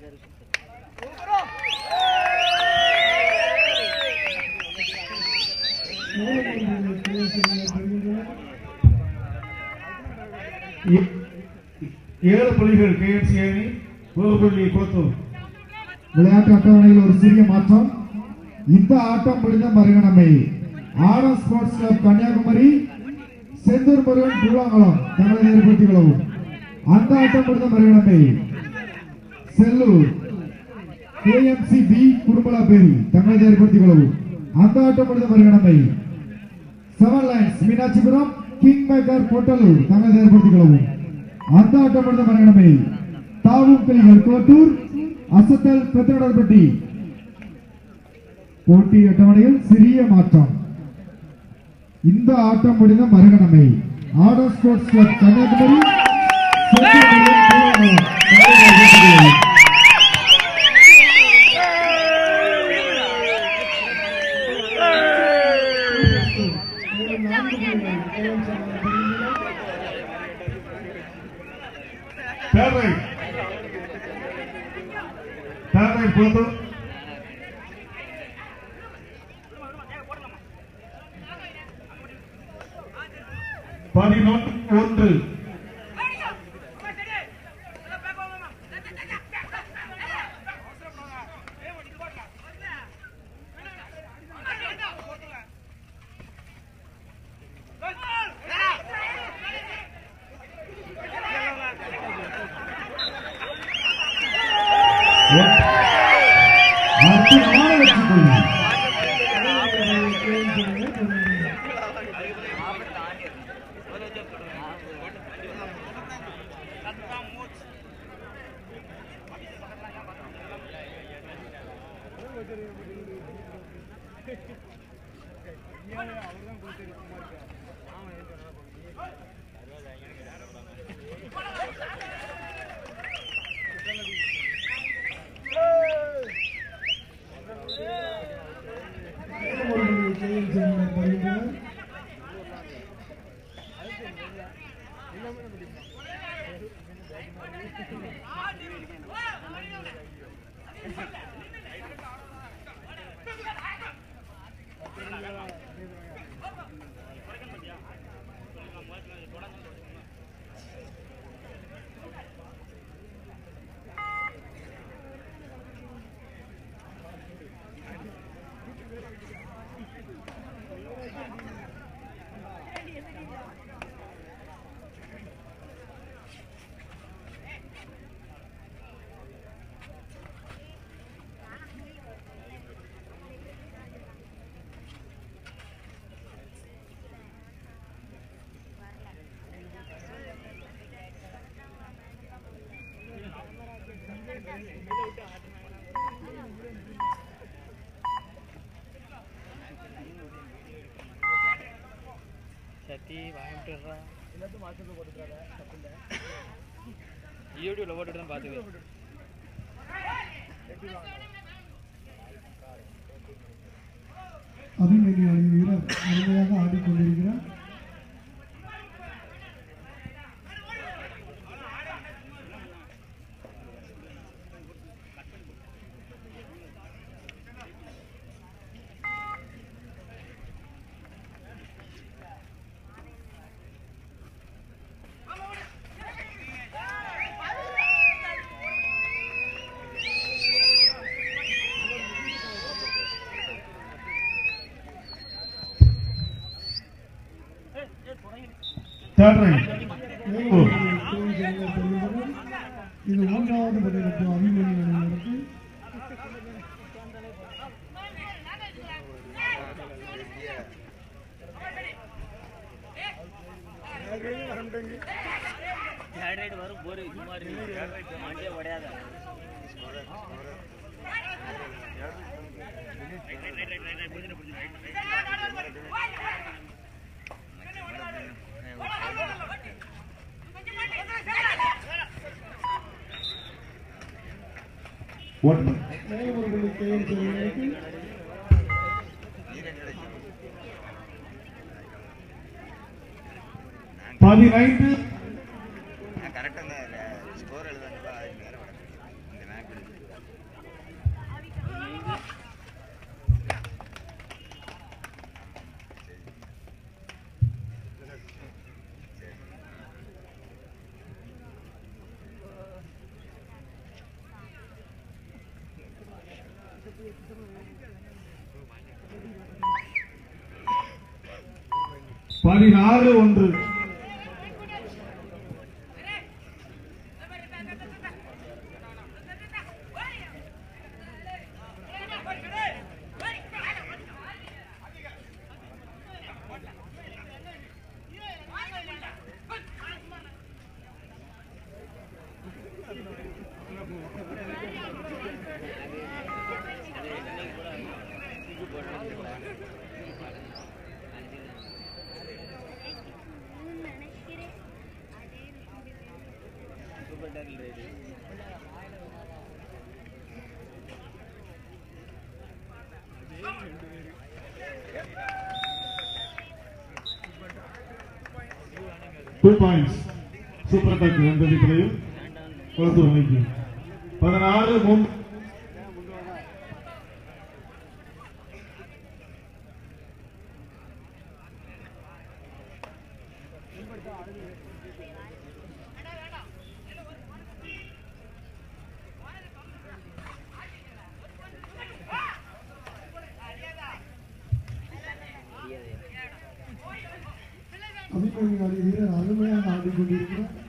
ஏ- ஏழு புள்ளிகள் கேஎம்சி அணி ஒரு புள்ளி குளத்தூர் விளையாட்டு அட்டவணையில் ஒரு சிறிய மாற்றம் இந்த ஆட்டம் முடிந்த மறுகணமை ஆடா ஸ்போர்ட்ஸ் கிளப் கன்னியாகுமரி செந்தூர் முருகன் கூழாங்குளம் தங்களை ஏற்படுத்திக் கொள்ளவும் அந்த ஆட்டம் முடிந்த மறுகணமை செல்லூர் கேஎம்சி பி குடும்பலாப்பேரி தங்களை ஏற்படுத்திக் கொள்ளவும் அந்த ஆட்டம் முடிந்த மறுகணமை seven lines Meenakshipuram king maker Pottalur தங்களை ஏற்படுத்திக் கொள்ளவும் அந்த ஆட்டம் முடிந்த மறுகணமை தாவும் கிளிகள் கோட்டூர் அசத்தல் பெத்தனடர்பட்டி போட்டி அட்டவணையில் சிறிய மாற்றம் இந்த ஆட்டம் முடிந்த மறுகணமை ஆடோ sports club Kanniyakumari Senthur Murugan Koozhankulam. Third right third right Kulathur பதினொன்று ஒன்று அற்புதமான வெற்றி புள்ளி சத்தி வாங்கிட்டுறா யூடியூப்ல போட்டுட்டு தான் பார்த்துக்கிறேன் அபிமன்யு அணி வீரர் அருமையாக ஆடிக்கொண்டிருக்கிறார் தேர்ட் ரைட் இது மூன்றாவது பட்டியலுக்கு அபிமன்யு அணியினருக்கு ரைடு வரும் போரு சும்மா மண்டே உடையாத ஒன்று பதினைந்து கரெக்டாக தான் ஸ்கோர் எழுதாங்க நேரம் இந்த மேப் பதினாறு ஒன்று super tackle raid two points super attack எந்த விதத்திலையும் குளத்தூர் அணிக்கு பதினாறு மூன்று அபிமன்யு அணி வீரர் அருமையாக ஆடிக்கொண்டிருக்கிறார்